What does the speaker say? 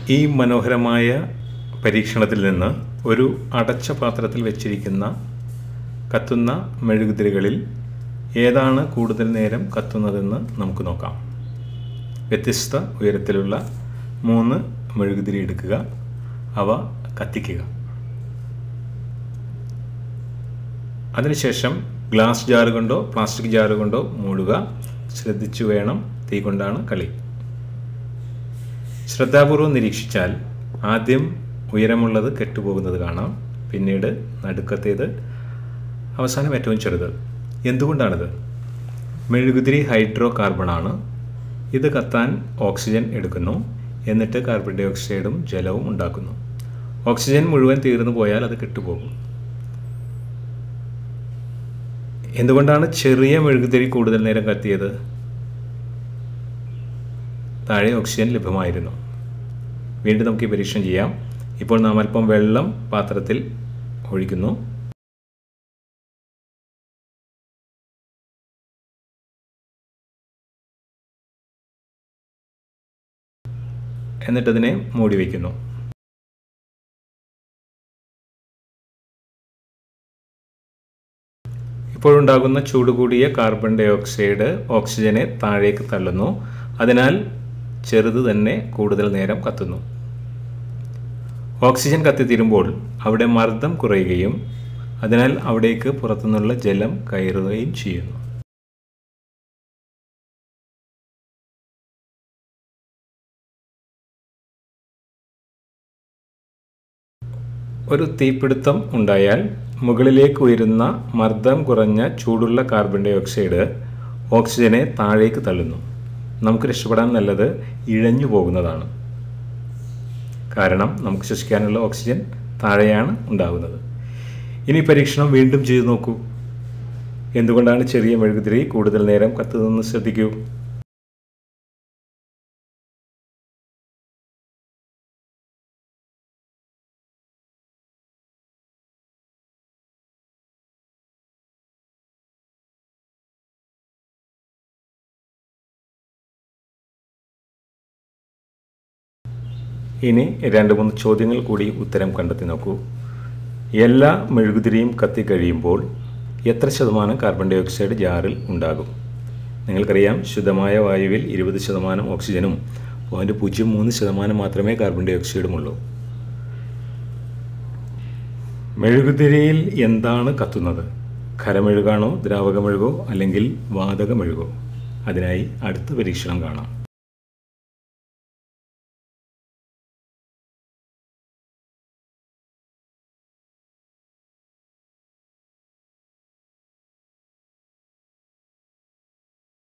ഈ മനോഹരമായ പരീക്ഷണത്തിൽ നിന്ന് ഒരു അടച്ച പാത്രത്തിൽ വെച്ചിരിക്കുന്ന കത്തുന്ന മെഴുകുതിരികളിൽ ഏതാണ് കൂടുതൽ നേരം കത്തുന്നതെന്ന് നമുക്ക് നോക്കാം വ്യത്യസ്ത ഉയരത്തിലുള്ള മൂന്ന് മെഴുകുതിരി എടുക്കുക അവ കത്തിക്കുക അതിനുശേഷം ഗ്ലാസ് ജാറ് കൊണ്ടോ പ്ലാസ്റ്റിക് ജാറ് കൊണ്ടോ മൂടുക ശ്രദ്ധിച്ചു വേണം തീ കൊണ്ടാണ് കളി ശ്രദ്ധാപൂർവം നിരീക്ഷിച്ചാൽ ആദ്യം ഉയരമുള്ളത് കെട്ടുപോകുന്നത് കാണാം പിന്നീട് നടുക്കത്തേത് അവസാനം ഏറ്റവും ചെറുത് എന്തുകൊണ്ടാണിത് മെഴുകുതിരി ഹൈഡ്രോ കാർബണാണ് ഇത് കത്താൻ ഓക്സിജൻ എടുക്കുന്നു എന്നിട്ട് കാർബൺ ഡൈ ഓക്സൈഡും ജലവും ഉണ്ടാക്കുന്നു ഓക്സിജൻ മുഴുവൻ തീർന്നു പോയാൽ അത് കെട്ടുപോകും എന്തുകൊണ്ടാണ് ചെറിയ മെഴുകുതിരി കൂടുതൽ നേരം കത്തിയത് താഴെ ഓക്സിജൻ ലഭ്യമായിരുന്നു വീണ്ടും നമുക്ക് ഈ പരീക്ഷണം ചെയ്യാം ഇപ്പോൾ നാം അല്പം വെള്ളം പാത്രത്തിൽ ഒഴിക്കുന്നു എന്നിട്ടതിനെ മൂടി വയ്ക്കുന്നു ഇപ്പോഴുണ്ടാകുന്ന ചൂട് കൂടിയ കാർബൺ ഡൈ ഓക്സൈഡ് ഓക്സിജനെ താഴേക്ക് തള്ളുന്നു അതിനാൽ ചെറുത് തന്നെ കൂടുതൽ നേരം കത്തുന്നു ഓക്സിജൻ കത്തിത്തീരുമ്പോൾ അവിടെ മർദ്ദം കുറയുകയും അതിനാൽ അവിടേക്ക് പുറത്തുനിന്നുള്ള ജലം കയറുകയും ചെയ്യുന്നു ഒരു തീപിടുത്തം ഉണ്ടായാൽ മുകളിലേക്ക് ഉയരുന്ന മർദ്ദം കുറഞ്ഞ ചൂടുള്ള കാർബൺ ഡൈ ഓക്സൈഡ് ഓക്സിജനെ താഴേക്ക് തള്ളുന്നു നമുക്ക് രക്ഷപ്പെടാൻ നല്ലത് ഇഴഞ്ഞു പോകുന്നതാണ് കാരണം നമുക്ക് ശ്വസിക്കാനുള്ള ഓക്സിജൻ താഴെയാണ് ഉണ്ടാകുന്നത് ഇനി പരീക്ഷണം വീണ്ടും ചെയ്തു നോക്കൂ എന്തുകൊണ്ടാണ് ചെറിയ മെഴുകുതിരി കൂടുതൽ നേരം കത്തുന്നതെന്ന് ശ്രദ്ധിക്കൂ ഇനി രണ്ട് മൂന്ന് ചോദ്യങ്ങൾ കൂടി ഉത്തരം കണ്ടെത്തി നോക്കൂ എല്ലാ മെഴുകുതിരിയും കത്തിക്കഴിയുമ്പോൾ എത്ര ശതമാനം കാർബൺ ഡൈ ഓക്സൈഡ് ജാറിൽ ഉണ്ടാകും നിങ്ങൾക്കറിയാം ശുദ്ധമായ വായുവിൽ ഇരുപത് ശതമാനം ഓക്സിജനും പോയിൻറ്റ് പൂജ്യം മൂന്ന് ശതമാനം മാത്രമേ കാർബൺ ഡൈ ഓക്സൈഡുമുള്ളൂ മെഴുകുതിരിയിൽ എന്താണ് കത്തുന്നത് ഖരമെഴുകാണോ ദ്രാവകമെഴുകോ അല്ലെങ്കിൽ വാതകമെഴുകോ അതിനായി അടുത്ത പരീക്ഷണം കാണാം